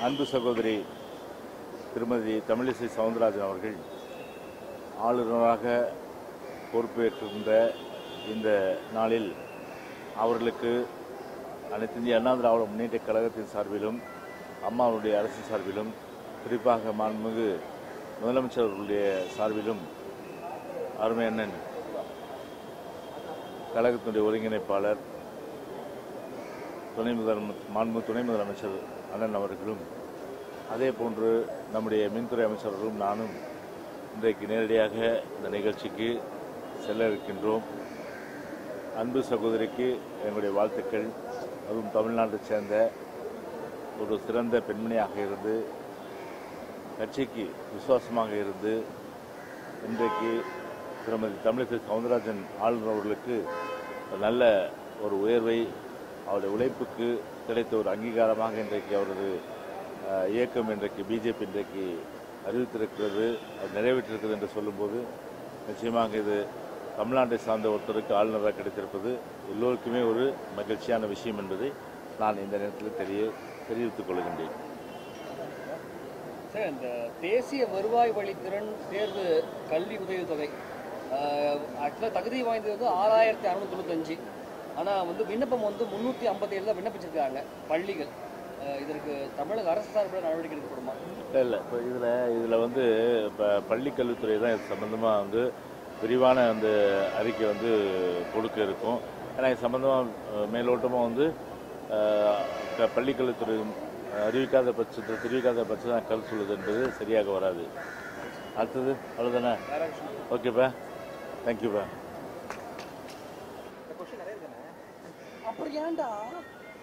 அன்பு சகோதரி திருமதி தமிழிசை சவுந்தரராஜன் அவர்கள் ஆளுநராக பொறுப்பேற்றிருந்த இந்த நாளில் அவர்களுக்கு அனைத்து இந்திய அண்ணா திராவிட முன்னேற்ற கழகத்தின் சார்பிலும் அம்மாவுடைய அரசின் சார்பிலும் குறிப்பாக மாண்புமிகு முதலமைச்சர் அவர்களுடைய சார்பிலும் அருமை அண்ணன் கழகத்தினுடைய ஒருங்கிணைப்பாளர் துணை முதல் மாண்பு துணை முதலமைச்சர் அண்ணன் அவர்களும் அதே போன்று நம்முடைய மின்துறை அமைச்சர்களும் நானும் இன்றைக்கு நேரடியாக இந்த நிகழ்ச்சிக்கு செல்ல இருக்கின்றோம் அன்பு சகோதரிக்கு எங்களுடைய வாழ்த்துக்கள் அதுவும் தமிழ்நாட்டைச் சேர்ந்த ஒரு சிறந்த பெண்மணியாக இருந்து கட்சிக்கு விசுவாசமாக இருந்து இன்றைக்கு திருமதி தமிழிசை சவுந்தரராஜன் ஆளுநர் அவர்களுக்கு நல்ல ஒரு உயர்வை அவருடைய உழைப்புக்கு கிடைத்த ஒரு அங்கீகாரமாக இன்றைக்கு அவரது அஹ், இயக்கம் இன்றைக்கு பிஜேபி இன்றைக்கு அறிவித்திருக்கிறது அது நிறைவேற்றிருக்கிறது என்று சொல்லும்போது நிச்சயமாக இது தமிழ்நாட்டை சார்ந்த ஒருத்தருக்கு ஆளுநராக கிடைத்திருப்பது எல்லோருக்குமே ஒரு மகிழ்ச்சியான விஷயம் என்பதை நான் இந்த நேரத்தில் தெரிய தெரிவித்துக் கொள்கின்றேன் சார் இந்த தேசிய வருவாய் வழித்திறன் தேர்வு கல்வி உதவித்தொகை ஆக்சுவலாக தகுதி வாய்ந்தது வந்து ஆறாயிரத்தி அறுநூத்தி தொண்ணூத்தஞ்சு ஆனால் வந்து விண்ணப்பம் வந்து முந்நூற்றி ஐம்பத்தேழு தான் விண்ணப்பிச்சிருக்காங்க பள்ளிகள் அஹ், இதற்கு தமிழக அரசு சார்பில் நடவடிக்கை எடுக்கப்படுமா இல்லை இல்லை இப்போ இதில் இதில் வந்து இப்போ பள்ளிக்கல்வித்துறை தான் இது சம்மந்தமாக வந்து விரிவான அந்த அறிக்கை வந்து கொடுக்க இருக்கும் ஏன்னா இது சம்மந்தமாக மேலோட்டமாக வந்து அஹ், க- பள்ளிக்கல்வித்துறை அறிவிக்காத பட்சத்தில் தெரிவிக்காத பட்சத்தில் கருத்து சொல்லுது என்பது சரியாக வராது அடுத்தது அவ்வளோதானே ஓகேப்பா தேங்க்யூப்பா அப்புறம் ஏன்டா